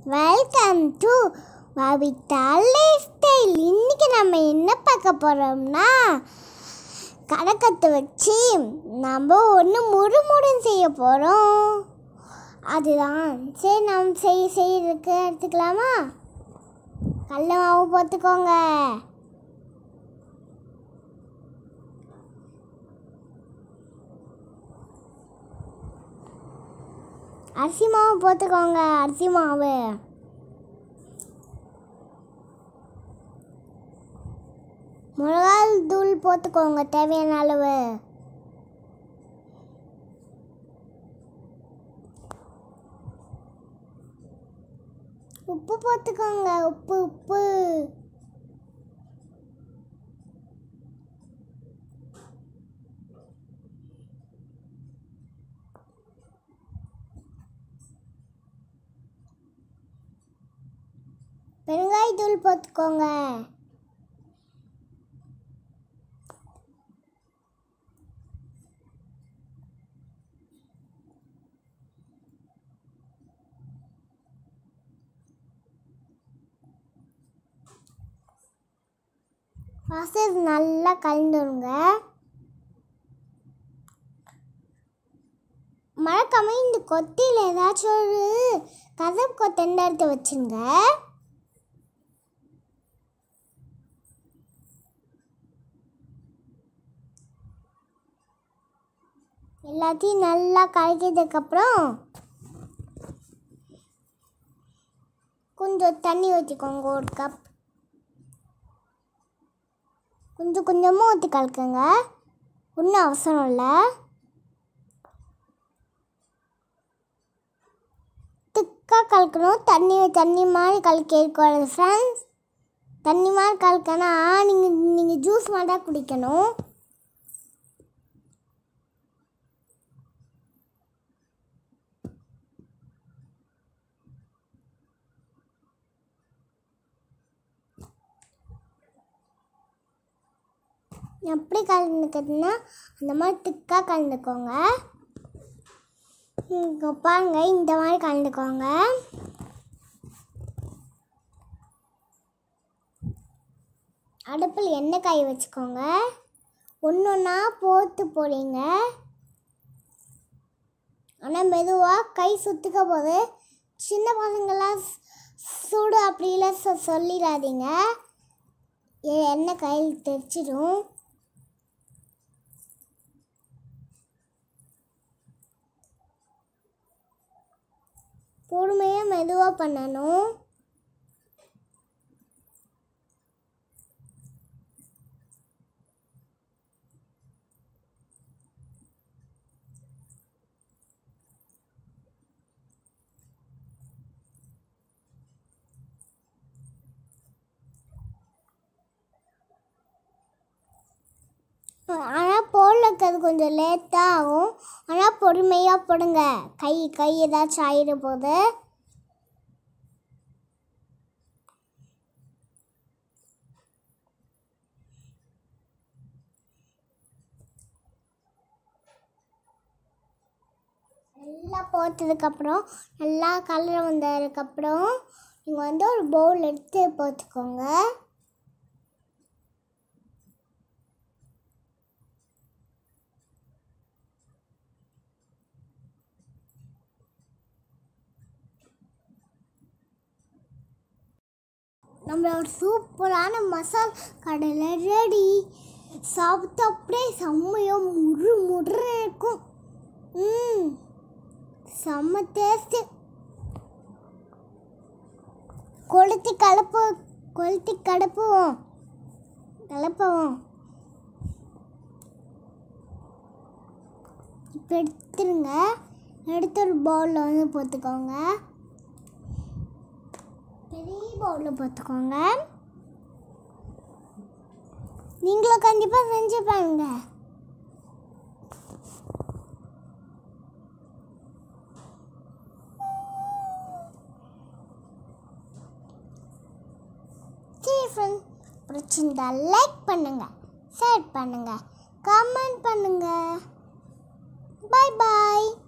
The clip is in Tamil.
welcome to Babita lifestyle இன்னைக்கு நம்ம என்ன பார்க்க போகிறோம்னா கடக்கத்தை வச்சு நம்ம ஒன்று முறுமுறுன்னு செய்ய போகிறோம் அதுதான் சரி நம்ம செய்ய செய்யறதுக்கு எடுத்துக்கலாமா கடல மாவு பார்த்துக்கோங்க அரிசி மாவு போட்டுக்கோங்க அரிசி மாவு மிளகாய் தூள் போட்டுக்கோங்க தேவையான அளவு உப்பு போட்டுக்கோங்க உப்பு உப்பு பெருங்காயத்தூள் போட்டுக்கோங்க ஃபஸ்ட்டு நல்லா கலந்துருங்க மறக்காம இந்த கொத்தியில் ஏதாச்சும் ஒரு கதவு கொத்தண்ட எடுத்து வச்சுங்க எல்லாத்தையும் நல்லா கலக்கியதுக்கப்புறம் கொஞ்சம் தண்ணி ஊற்றிக்கோங்க ஒரு கப் கொஞ்சம் கொஞ்சமாக ஊற்றி கலக்குங்க ஒன்றும் அவசரம் இல்லை திக்காக கலக்கணும் தண்ணி தண்ணி மாதிரி கலக்கி இருக்கக்கூடாது ஃப்ரெண்ட்ஸ் தண்ணி மாதிரி கலக்கனா நீங்கள் நீங்கள் ஜூஸ் மாதிரி தான் குடிக்கணும் எப்படி கலந்துக்கிறதுனா அந்த மாதிரி திக்காக கலந்துக்கோங்க இங்கே பாருங்க இந்த மாதிரி கலந்துக்கோங்க அடுப்பில் எண்ணெய் காய வச்சுக்கோங்க ஒன்று ஒன்றா போட்டு போடுங்க ஆனால் மெதுவாக கை சுற்றுக்க போது சின்ன பசங்களாம் சுடு அப்படிலாம் சொ சொல்லிடாதீங்க எ- எண்ணெய் கையில் தெரிச்சிடும் பொறுமையாக மெதுவாக பண்ணணும் ஆனால் போடுறது கொஞ்சம் லேட்டாக ஆகும் ஆனால் பொறுமையாக போடுங்க கை கை ஏதாச்சும் ஆயிட போது நல்லா போட்டதுக்கப்புறம் நல்லா கலர் வந்ததுக்கப்புறம் நீங்கள் வந்து ஒரு பவுல் எடுத்து போட்டுக்கோங்க நம்மளோட சூப்பரான மசால் கடலை ரெடி சாப்பிட்டு அப்படியே செம்மையாக முறு முறு இருக்கும் ம் செம்ம டேஸ்ட்டு கொளுத்தி கலப்பு கொளுத்தி கலப்புவோம் கலப்புவோம் இப்போ எடுத்துருங்க எடுத்து ஒரு பவுலில் வந்து போட்டுக்கோங்க பெரிய பவுலில் பார்த்துக்கோங்க நீங்களும் கண்டிப்பாக செஞ்சு பாருங்க சரி ஃப்ரெண்ட் பிடிச்சிருந்தா லைக் பண்ணுங்க ஷேர் பண்ணுங்க கமெண்ட் பண்ணுங்க பாய் பாய்